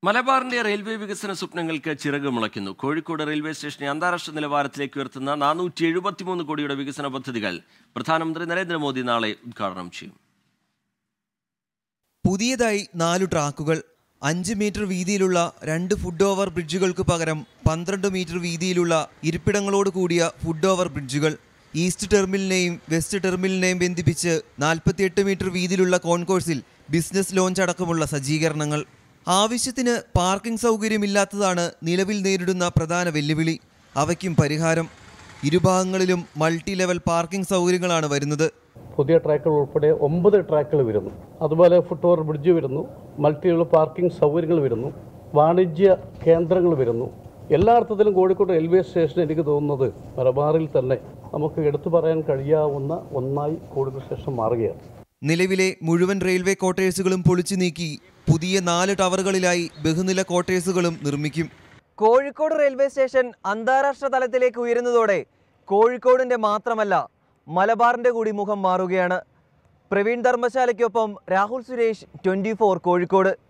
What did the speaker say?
മലബാറിന്റെ റെയിൽവേ വികസന സ്വപ്നങ്ങൾക്ക് ചിറക് മുളയ്ക്കുന്നു കോഴിക്കോട് റെയിൽവേ സ്റ്റേഷനെ അന്താരാഷ്ട്ര നിലവാരത്തിലേക്ക് ഉയർത്തുന്ന നാനൂറ്റി എഴുപത്തിമൂന്ന് കോടിയുടെ വികസന പദ്ധതികൾ പ്രധാനമന്ത്രി നരേന്ദ്രമോദി നാളെ ഉദ്ഘാടനം ചെയ്യും പുതിയതായി നാലു ട്രാക്കുകൾ അഞ്ച് മീറ്റർ വീതിയിലുള്ള രണ്ട് ഫുഡ് ഓവർ ബ്രിഡ്ജുകൾക്ക് പകരം പന്ത്രണ്ട് മീറ്റർ വീതിയിലുള്ള ഇരിപ്പിടങ്ങളോട് കൂടിയ ഫുഡ് ഓവർ ബ്രിഡ്ജുകൾ ഈസ്റ്റ് ടെർമിനലിനെയും വെസ്റ്റ് ടെർമിനലിനെയും ബന്ധിപ്പിച്ച് നാൽപ്പത്തിയെട്ട് മീറ്റർ വീതിയിലുള്ള കോൺകോഴ്സിൽ ബിസിനസ് ലോഞ്ച് അടക്കമുള്ള സജ്ജീകരണങ്ങൾ ആവശ്യത്തിന് പാർക്കിംഗ് സൗകര്യമില്ലാത്തതാണ് നിലവിൽ നേരിടുന്ന പ്രധാന വെല്ലുവിളി അവയ്ക്കും പരിഹാരം ഇരുഭാഗങ്ങളിലും മൾട്ടി ലെവൽ പാർക്കിംഗ് സൗകര്യങ്ങളാണ് വരുന്നത് പുതിയ ട്രാക്കുകൾ ഉൾപ്പെടെ ഒമ്പത് ട്രാക്കുകൾ വരുന്നു അതുപോലെ ഫുട് ഓവർ ബ്രിഡ്ജ് വരുന്നു മൾട്ടി ലെവൽ പാർക്കിംഗ് സൗകര്യങ്ങൾ വരുന്നു വാണിജ്യ കേന്ദ്രങ്ങൾ വരുന്നു എല്ലാ അർത്ഥത്തിലും കോഴിക്കോട് റെയിൽവേ സ്റ്റേഷൻ എനിക്ക് തോന്നുന്നത് മലബാറിൽ തന്നെ നമുക്ക് എടുത്തു പറയാൻ കഴിയാവുന്ന ഒന്നായി കോഴിക്കോട് സ്റ്റേഷൻ മാറുകയാണ് നിലവിലെ മുഴുവൻ റെയിൽവേ ക്വാർട്ടേഴ്സുകളും പൊളിച്ചു നീക്കി പുതിയ നാല് ടവറുകളിലായി ബഹുനില ക്വാർട്ടേഴ്സുകളും നിർമ്മിക്കും കോഴിക്കോട് റെയിൽവേ സ്റ്റേഷൻ അന്താരാഷ്ട്ര തലത്തിലേക്ക് ഉയരുന്നതോടെ കോഴിക്കോടിന്റെ മാത്രമല്ല മലബാറിന്റെ കൂടി മുഖം മാറുകയാണ് പ്രവീൺ ധർമ്മശാലയ്ക്കൊപ്പം രാഹുൽ സുരേഷ് ട്വന്റി കോഴിക്കോട്